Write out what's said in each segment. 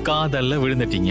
காதல்ல விழுந்துட்டீங்க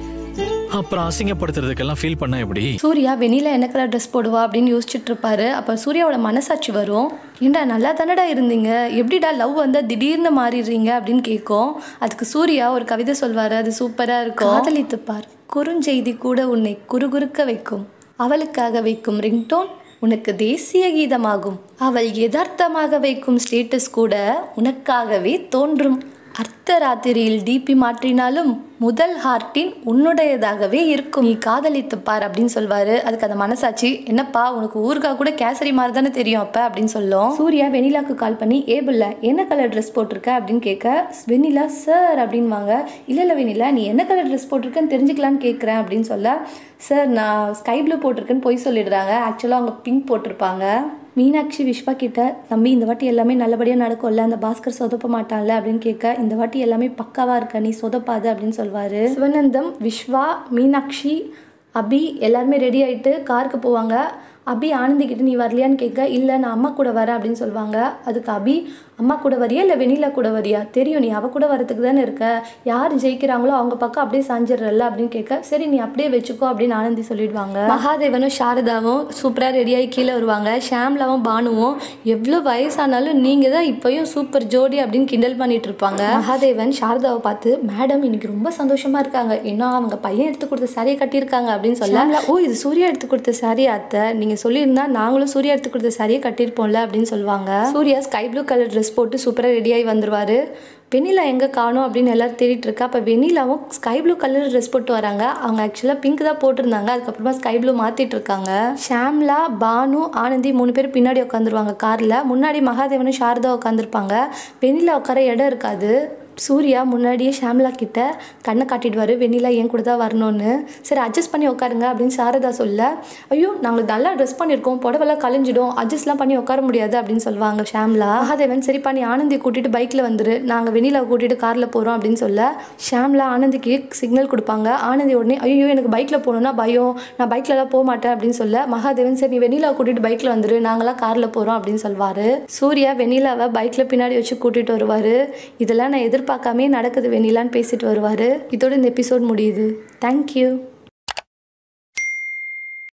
அப்புறம் அசிங்கப்படுத்துறதுக்கெல்லாம் ஃபீல் பண்ணா எப்படி சூர்யா வெண்ணிலா என்ன கலர் ட்ரெஸ் போடுவா அப்படின்னு யோசிச்சுட்டு இருப்பாரு அப்போ சூர்யாவோட மனசாட்சி வரும் ஏண்டா நல்லா தானடா இருந்தீங்க எப்படிடா லவ் வந்தால் திடீர்னு மாறிடுறீங்க அப்படின்னு கேட்கும் அதுக்கு சூர்யா ஒரு கவிதை சொல்வார் அது சூப்பராக இருக்கும் காதலித்து பார் குறுஞ்செய்தி கூட உன்னை குறுகுறுக்க வைக்கும் அவளுக்காக வைக்கும் ரிங்டோன் உனக்கு தேசிய கீதமாகும் அவள் யதார்த்தமாக வைக்கும் ஸ்டேட்டஸ் கூட உனக்காகவே தோன்றும் அர்த்த ராத்திரியில் டிபி மாற்றினாலும் முதல் ஹார்ட்டின் உன்னுடையதாகவே இருக்கும் நீ காதலித்து பார் அப்படின்னு சொல்வாரு அதுக்கு அந்த மனசாட்சி என்னப்பா உனக்கு ஊர்கா கூட கேசரி மாதிரி தானே தெரியும் அப்ப அப்படின்னு சொல்லும் சூர்யா வெனிலாக்கு கால் பண்ணி ஏபிள்ல என்ன கலர் ட்ரெஸ் போட்டிருக்க அப்படின்னு கேட்க வெனிலா சார் அப்படின்வாங்க இல்ல இல்ல வெனிலா நீ என்ன கலர் ட்ரெஸ் போட்டிருக்கன்னு தெரிஞ்சுக்கலான்னு கேட்குறேன் அப்படின்னு சொல்ல சார் நான் ஸ்கை ப்ளூ போட்டிருக்கேன்னு போய் சொல்லிடுறாங்க ஆக்சுவலாக அவங்க பிங்க் போட்டிருப்பாங்க மீனாட்சி விஸ்வா கிட்ட தம்பி இந்த வாட்டி எல்லாமே நல்லபடியாக நடக்கும்ல அந்த பாஸ்கர் சொதப்ப மாட்டான்ல அப்படின்னு கேட்க இந்த வாட்டி எல்லாமே பக்காவாக இருக்க நீ சொதப்பாது அப்படின்னு சொல்வார் சிவனந்தம் விஸ்வா மீனாட்சி அபி எல்லாருமே ரெடி ஆகிட்டு காருக்கு போவாங்க அபி ஆனந்தி கிட்ட நீ வரலையான்னு கேட்க இல்லை நான் அம்மா கூட வரேன் அப்படின்னு சொல்லுவாங்க அதுக்கு அபி அம்மா கூட வரியா இல்லை வெண்ணிலா கூட வரியா தெரியும் நீ அவ கூட வரதுக்கு தானே இருக்க யார் ஜெயிக்கிறாங்களோ அவங்க பக்கம் அப்படியே சாஞ்சிடுறல்ல அப்படின்னு கேட்க சரி நீ அப்படியே வச்சுக்கோ அப்படின்னு ஆனந்தி சொல்லிடுவாங்க மகாதேவனும் சாரதாவும் சூப்பராக ரெடியாகி கீழே வருவாங்க ஷாம்லாவும் பானுவும் எவ்வளோ வயசானாலும் நீங்கள் தான் இப்போயும் சூப்பர் ஜோடி அப்படின்னு கிண்டல் பண்ணிட்டு இருப்பாங்க மகாதேவன் சாரதாவை பார்த்து மேடம் இன்னைக்கு ரொம்ப சந்தோஷமா இருக்காங்க ஏன்னா அவங்க பையன் எடுத்து கொடுத்த சாரியை கட்டியிருக்காங்க அப்படின்னு சொல்ல ஓ இது சூர்யா எடுத்து கொடுத்த சாரி அத்தை நீங்கள் சொல்லியிருந்தா நாங்களும் சூர்யா எடுத்து கொடுத்த சாரியை கட்டியிருப்போம்ல அப்படின்னு சொல்லுவாங்க Surya sky blue colour dress போட்டு சூப்பராக ரெடியாகி வந்துருவாரு வெண்ணிலா எங்கே காணோம் அப்படின்னு எல்லாரும் தேடிட்டு இருக்கா அப்போ வெண்ணிலாவும் ஸ்கை ப்ளூ கலர் ட்ரெஸ் போட்டு வராங்க அவங்க ஆக்சுவலாக பிங்க் தான் போட்டிருந்தாங்க அதுக்கப்புறமா ஸ்கை ப்ளூ மாற்றிட்டு இருக்காங்க ஷாம்லா பானு ஆனந்தி மூணு பேர் பின்னாடி உட்காந்துருவாங்க காரில் முன்னாடி மகாதேவனும் சாரதா உட்காந்துருப்பாங்க வெண்ணிலா உட்கார இடம் இருக்காது சூர்யா முன்னாடியே ஷாம்லா கிட்ட கண்ணை காட்டிடுவார் வெண்ணிலா என் கூட தான் வரணும்னு சரி அட்ஜஸ்ட் பண்ணி உட்காருங்க அப்படின்னு சாரதா சொல்ல ஐயோ நாங்கள் நல்லா ட்ரெஸ் பண்ணியிருக்கோம் புடவெல்லாம் கலைஞ்சிடும் அட்ஜஸ்ட்லாம் பண்ணி உட்கார முடியாது அப்படின்னு சொல்லுவாங்க ஷாம்லா மகாதேவன் சரி பண்ணி ஆனந்தியை கூட்டிட்டு பைக்கில் வந்துரு நாங்கள் வெண்ணிலா கூட்டிட்டு காரில் போகிறோம் அப்படின்னு சொல்ல ஷாம்லா ஆனந்திக்கு சிக்னல் கொடுப்பாங்க ஆனந்தி உடனே ஐயோ எனக்கு பைக்கில் போகணுன்னா பயம் நான் பைக்லலாம் போக மாட்டேன் அப்படின்னு சொல்ல மகாதேவன் சரி நீ வெண்ணிலா கூட்டிட்டு பைக்கில் வந்துரு நாங்களாம் காரில் போகிறோம் அப்படின்னு சொல்வார் சூர்யா வெண்ணிலாவை பைக்கில் பின்னாடி வச்சு கூட்டிட்டு வருவார் இதெல்லாம் நான் எதிர்பார்க்காமே நடக்குது வெண்ணிலான்னு பேசிட்டு வருவார் இதோட இந்த எபிசோட் முடியுது தேங்க்யூ